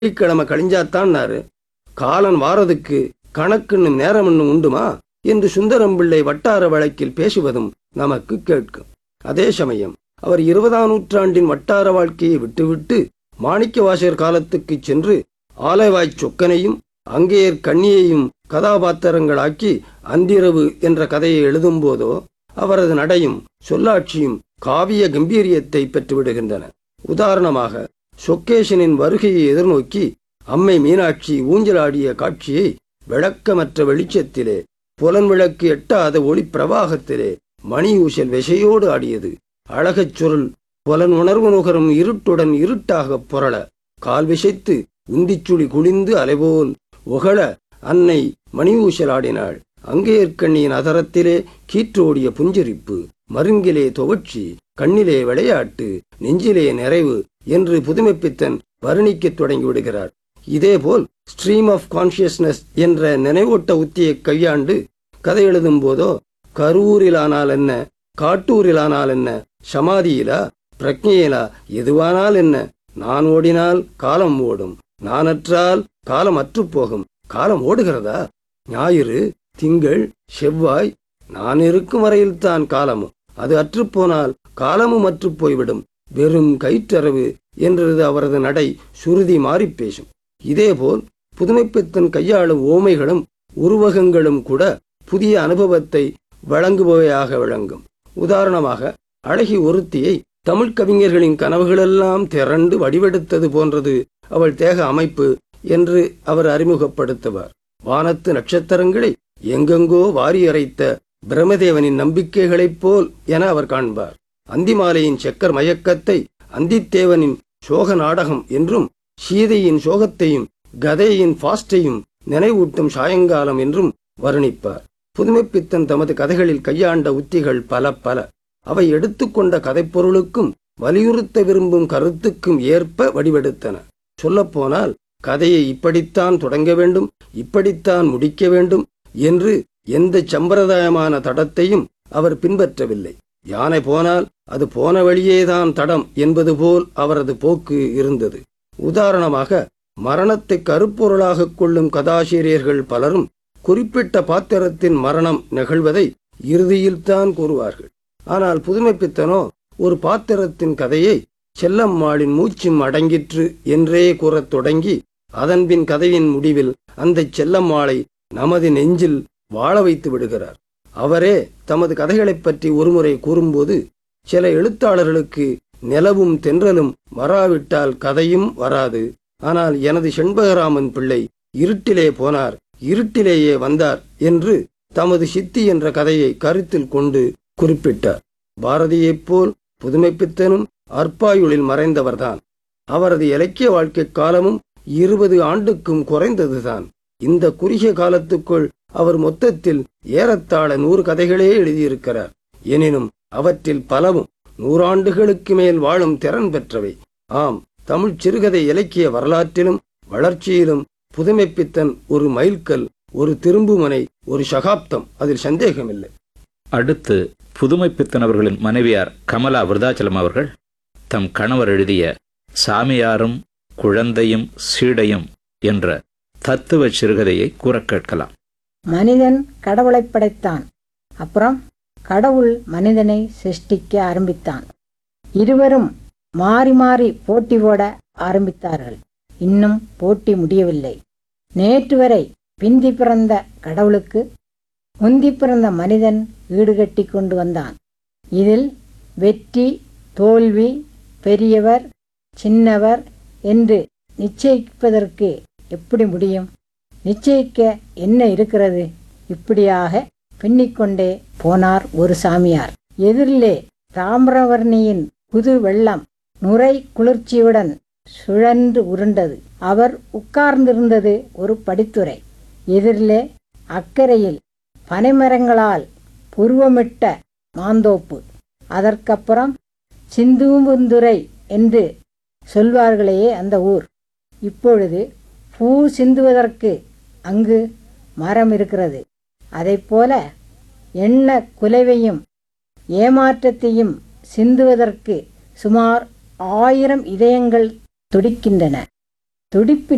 வெள்ளிக்கிழமை கழிஞ்சாத்தான்னாரு காலன் வாரதுக்கு கணக்குன்னு நேரம்னு உண்டுமா என்று சுந்தரம் பிள்ளை வட்டார வழக்கில் பேசுவதும் நமக்கு கேட்கும் அதே சமயம் அவர் இருபதாம் நூற்றாண்டின் வட்டார வாழ்க்கையை விட்டுவிட்டு மாணிக்கவாசகர் காலத்துக்குச் சென்று ஆலைவாய்ச் சொக்கனையும் அங்கேயர் கண்ணியையும் கதாபாத்திரங்களாக்கி அந்திரவு என்ற கதையை எழுதும்போதோ அவரது நடையும் சொல்லாட்சியும் காவிய கம்பீரியத்தை பெற்றுவிடுகின்றன உதாரணமாக சொக்கேஷனின் வருகையை எதிர்நோக்கி அம்மை மீனாட்சி ஊஞ்சலாடிய காட்சியை விளக்கமற்ற வெளிச்சத்திலே புலன் விளக்கு எட்டாத ஒளி பிரவாகத்திலே மணி ஊசல் விசையோடு ஆடியது அழகச் சுருள் புலன் உணர்வு நுகரும் இருட்டுடன் இருட்டாகப் புரள கால் விசைத்து உந்திச்சுழி குளிந்து அலைபோல் உகழ அன்னை மணி ஊசலாடினாள் அங்கேற்கண்ணியின் அதரத்திலே கீற்றோடிய புஞ்சரிப்பு மருங்கிலே துவட்சி கண்ணிலே விளையாட்டு நெஞ்சிலே நிறைவு என்று புதுமைப்பித்தன் வர்ணிக்கத் தொடங்கி விடுகிறார் இதேபோல் ஸ்ட்ரீம் ஆஃப் கான்சியஸ்னஸ் என்ற நினைவூட்ட உத்தியை கையாண்டு கதை எழுதும் போதோ கரூரிலானால் என்ன காட்டூரிலானால் என்ன சமாதியிலா பிரக்ஞையிலா எதுவானால் என்ன நான் ஓடினால் காலம் ஓடும் நானற்றால் காலம் அற்றுப்போகும் காலம் ஓடுகிறதா ஞாயிறு திங்கள் செவ்வாய் நான் இருக்கும் வரையில்தான் காலமும் அது அற்றுப்போனால் காலமும் அற்றுப் போய்விடும் வெறும் கயிற்றறவு என்றது அவரது நடை சுருதி மாறிப் பேசும் இதேபோல் புதுமைப்பித்தன் கையாளும் ஓமைகளும் உருவகங்களும் கூட புதிய அனுபவத்தை வழங்குபவையாக விளங்கும் உதாரணமாக அழகி ஒருத்தியை தமிழ்க் கவிஞர்களின் கனவுகளெல்லாம் திரண்டு வடிவெடுத்தது போன்றது அவள் தேக அமைப்பு என்று அவர் அறிமுகப்படுத்துவார் வானத்து நட்சத்திரங்களை எங்கெங்கோ வாரி அறைத்த பிரம்மதேவனின் நம்பிக்கைகளைப் போல் என அவர் காண்பார் அந்திமாலையின் செக்கர் மயக்கத்தை அந்தித்தேவனின் சோக நாடகம் என்றும் சீதையின் சோகத்தையும் கதையின் ஃபாஸ்டையும் நினைவூட்டும் சாயங்காலம் என்றும் வர்ணிப்பார் புதுமைப்பித்தன் தமது கதைகளில் கையாண்ட உத்திகள் பல பல அவை எடுத்துக்கொண்ட கதைப்பொருளுக்கும் வலியுறுத்த விரும்பும் கருத்துக்கும் ஏற்ப வடிவெடுத்தன சொல்லப்போனால் கதையை இப்படித்தான் தொடங்க வேண்டும் இப்படித்தான் முடிக்க வேண்டும் என்று எந்த சம்பிரதாயமான தடத்தையும் அவர் பின்பற்றவில்லை யானை போனால் அது போன வழியேதான் தடம் என்பது போல் அவரது போக்கு இருந்தது உதாரணமாக மரணத்தை கருப்பொருளாகக் கொள்ளும் கதாசிரியர்கள் பலரும் குறிப்பிட்ட பாத்திரத்தின் மரணம் நிகழ்வதை இறுதியில்தான் கூறுவார்கள் ஆனால் புதுமைப்பித்தனோ ஒரு பாத்திரத்தின் கதையை செல்லம்மாளின் மூச்சும் அடங்கிற்று என்றே கூறத் தொடங்கி அதன்பின் கதையின் முடிவில் அந்தச் செல்லம்மாளை நமது நெஞ்சில் வாழ வைத்து விடுகிறார் அவரே தமது கதைகளைப் பற்றி ஒருமுறை கூறும்போது சில எழுத்தாளர்களுக்கு நிலவும் தென்றலும் வராவிட்டால் கதையும் வராது ஆனால் எனது செண்பகராமன் பிள்ளை இருட்டிலே போனார் இருட்டிலேயே வந்தார் என்று தமது சித்தி என்ற கதையை கருத்தில் கொண்டு குறிப்பிட்டார் பாரதியைப் போல் புதுமைப்பித்தனும் அற்பாயுளில் மறைந்தவர்தான் அவரது இலக்கிய வாழ்க்கை காலமும் இருபது ஆண்டுக்கும் குறைந்ததுதான் இந்த குறுகிய காலத்துக்குள் அவர் மொத்தத்தில் ஏறத்தாழ நூறு கதைகளே எழுதியிருக்கிறார் எனினும் அவற்றில் பலவும் நூறாண்டுகளுக்கு மேல் வாழும் திறன் பெற்றவை ஆம் தமிழ் சிறுகதை இலக்கிய வரலாற்றிலும் வளர்ச்சியிலும் புதுமைப்பித்தன் ஒரு மைல்கல் ஒரு திரும்புமனை ஒரு சகாப்தம் அதில் சந்தேகமில்லை அடுத்து புதுமைப்பித்தன் அவர்களின் மனைவியார் கமலா விருதாச்சலம் அவர்கள் தம் கணவர் எழுதிய சாமியாரும் குழந்தையும் சீடையும் என்ற தத்துவ சிறுகதையை கூறக் கேட்கலாம் மனிதன் கடவுளைப் படைத்தான் அப்புறம் கடவுள் மனிதனை சிருஷ்டிக்க ஆரம்பித்தான் இருவரும் மாறி மாறி போட்டி போட ஆரம்பித்தார்கள் இன்னும் போட்டி முடியவில்லை நேற்று வரை பிந்தி பிறந்த கடவுளுக்கு முந்தி பிறந்த மனிதன் ஈடுகட்டி கொண்டு வந்தான் இதில் வெற்றி தோல்வி பெரியவர் சின்னவர் என்று நிச்சயிப்பதற்கு எப்படி முடியும் நிச்சயிக்க என்ன இருக்கிறது இப்படியாக பின்னிக்கொண்டே போனார் ஒரு சாமியார் எதிரிலே தாமிரவர்ணியின் புது வெள்ளம் நுரை குளிர்ச்சியுடன் சுழன்று உருண்டது அவர் உட்கார்ந்திருந்தது ஒரு படித்துறை எதிரிலே அக்கறையில் பனைமரங்களால் புருவமிட்ட மாந்தோப்பு அதற்கப்புறம் சிந்தும்புந்துரை என்று சொல்வார்களே அந்த ஊர் இப்பொழுது பூ சிந்துவதற்கு அங்கு மரம் இருக்கிறது அதைப்போல எண்ண குலைவையும் ஏமாற்றத்தையும் சிந்துவதற்கு சுமார் ஆயிரம் இதயங்கள் துடிக்கின்றன துடிப்பின்